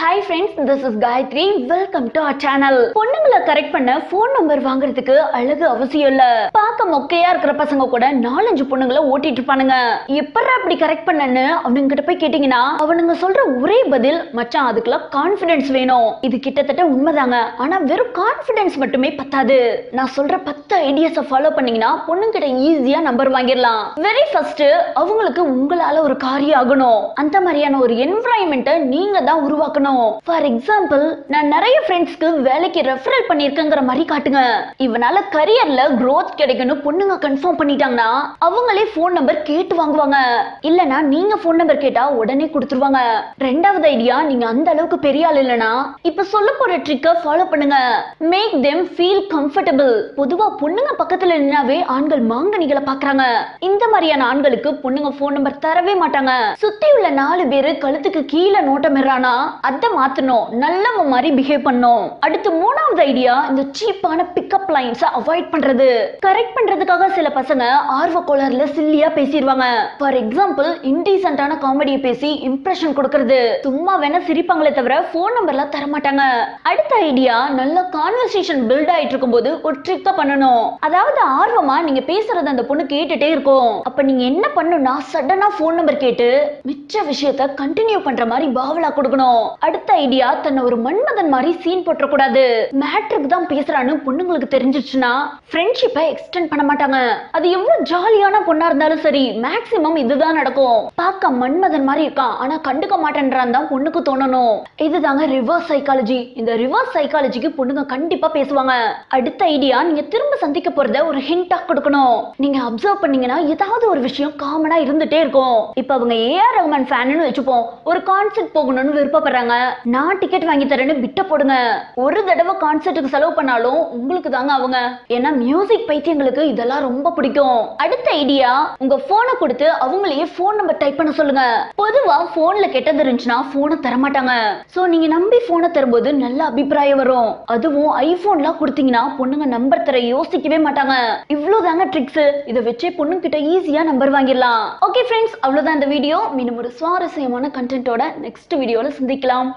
hi friends this is Gayatri welcome to our channel பொண்ணுங்களை correct பண்ண phone number வாங்குறதுக்கு அழகு அவசியம் இல்ல பார்க்க மொக்கையா இருக்கிற பசங்க கூட நாலஞ்சு பொண்ணுங்களை ஓட்டிட்டு இருப்பானுங்க எப்பற அப்படி கரெக்ட் பண்ணன்னு அவனுங்க கிட்ட போய் கேட்டீங்கன்னா அவனுங்க சொல்ற ஒரே பதில் மச்சான் அதுக்கெல்லாம் கான்ஃபிடன்ஸ் வேணும் இது கிட்டத்தட்ட உண்மைதாங்க ஆனா வெறும் கான்ஃபிடன்ஸ் மட்டுமே பத்தாது நான் சொல்ற பத்து ஐடியாஸை ஃபாலோ பண்ணீங்கன்னா பொண்ணுங்கிட்ட ஈஸியா நம்பர் வாங்கிடலாம் வெரி ஃபர்ஸ்ட் அவங்களுக்கு உங்களால ஒரு காரியம் ஆகணும் அந்த மாதிரியான ஒரு என்விரான்மெண்ட்டை நீங்க தான் உருவாக்கணும் ஃபார் எக்ஸாம்பிள் நான் நிறைய ஃப்ரெண்ட்ஸ்க்கு வேலைக்கு ரெஃபரல் பண்ணியிருக்கேங்கிற மாதிரி காட்டுங்க இவனால கரியர்ல growth கிடைக்கணும் பொண்ணுங்க கன்ஃபார்ம் பண்ணிட்டாங்கன்னா அவங்களே ஃபோன் நம்பர் கேட்டு வாங்குவாங்க இல்லனா நீங்க ஃபோன் நம்பர் கேட்டா உடனே கொடுத்துருவாங்க ரெண்டாவது ஐடியா நீங்க அந்த அளவுக்கு பெரிய ஆள் இல்லனா இப்ப சொல்ல போற ட்ரிக்கை ஃபாலோ பண்ணுங்க மேக் them ஃபீல் கம்ஃபர்டபுள் பொதுவா பொண்ணுங்க பக்கத்துல நின்னாவே ஆண்கள் மாங்கனிகளை பாக்குறாங்க இந்த மாதிரியான ஆண்களுக்கு பொண்ணுங்க ஃபோன் நம்பர் தரவே மாட்டாங்க சுத்தி உள்ள நாலு பேரு கழுத்துக்கு கீழே நோட்டமிடுறானா அதை மாத்தணும் நல்லவன் மாதிரி பிஹேவ் பண்ணும் அடுத்து மூணாவது ஐடியா இந்த சீப்பான பிக்கப் லைன்ஸை அவாய்ட் பண்றது கரெக்ட் பண்றதுக்காக சில பசங்க ஆர்வ கோளாறுல சில்லியா பேசிடுவாங்க ஃபார் எக்ஸாம்பிள் இன்டீசென்டான காமெடியை பேசி இம்ப்ரெஷன் கொடுக்கறது சும்மா வேணா சிரிப்பாங்களே தவிர ஃபோன் நம்பர்லாம் தர மாட்டாங்க அடுத்த ஐடியா நல்ல கான்வர்சேஷன் பில்ட் ஆயிட்டு இருக்கும்போது ஒரு ட்ரிக்கை பண்ணணும் அதாவது ஆர்வமா நீங்க பேசுறது அந்த பொண்ணு கேட்டுட்டே இருக்கும் அப்ப நீங்க என்ன பண்ணணும்னா சடனா ஃபோன் நம்பர் கேட்டு மிச்ச விஷயத்த கண்டினியூ பண்ற மாதிரி பாவலா கொடுக்கணும் அடுத்த ஐடியா தன்னை ஒரு மன்மதன் மாதிரி சீன் போட்டுறக்கூடாது மேட்ருக்கு தான் பேசுறான்னு பொண்ணுங்களுக்கு தெரிஞ்சிச்சுன்னா ஃப்ரெண்ட்ஷிப்பை எக்ஸ்டெண்ட் பண்ண மாட்டாங்க அது எவ்வளவு ஜாலியான பொண்ணா இருந்தாலும் சரி மேக்சிமம் இதுதான் நடக்கும் பார்க்க மன்மதன் மாதிரி இருக்கான் ஆனா கண்டுக்க மாட்டேன்றான் தான் பொண்ணுக்கு தோணணும் இதுதாங்க ரிவர்ஸ் சைக்காலஜி இந்த ரிவர்ஸ் சைக்காலஜிக்கு பொண்ணுங்க கண்டிப்பா பேசுவாங்க அடுத்த ஐடியா நீங்க திரும்ப சந்திக்க போறத ஒரு ஹிண்டா கொடுக்கணும் நீங்க அப்சர்வ் பண்ணீங்கன்னா ஏதாவது ஒரு விஷயம் காமனா இருந்துட்டே இருக்கும் இப்ப அவங்க ஏஆர் ரஹ்மான் ஃபேன்னு வச்சுப்போம் ஒரு கான்சர்ட் போகணும்னு விருப்பப்படுறாங்க நான் டிக்கெட் வாங்கி தரேன்னு பிட்ட போடுங்க ஒரு தடவை கான்சர்ட்டுக்கு செலவு பண்ணாலும் உங்களுக்கு தாங்க அவங்க ஏன்னா மியூசிக் பைத்தியங்களுக்கு இதெல்லாம் ரொம்ப பிடிக்கும் அடுத்த ஐடியா உங்க போனை கொடுத்து அவங்களையே ஃபோன் நம்பர் டைப் பண்ண சொல்லுங்க பொதுவா போன்ல கெட்டது இருந்துச்சுன்னா போனை தரமாட்டாங்க சோ நீங்க நம்பி போனை தரும்போது நல்ல அபிப்பிராயம் வரும் அதுவும் ஐபோன்லாம் கொடுத்தீங்கன்னா பொண்ணுங்க நம்பர் தர யோசிக்கவே மாட்டாங்க இவ்வளவுதாங்க ட்ரிக்ஸ் இதை வச்சே பொண்ணு கிட்ட ஈஸியா நம்பர் வாங்கிடலாம் ஓகே ஃப்ரெண்ட்ஸ் அவ்வளவுதான் இந்த வீடியோ மீண்டும் ஒரு சுவாரஸ்யமான கண்டென்ட்டோட நெக்ஸ்ட் வீடியோல சந்திக்கலாம்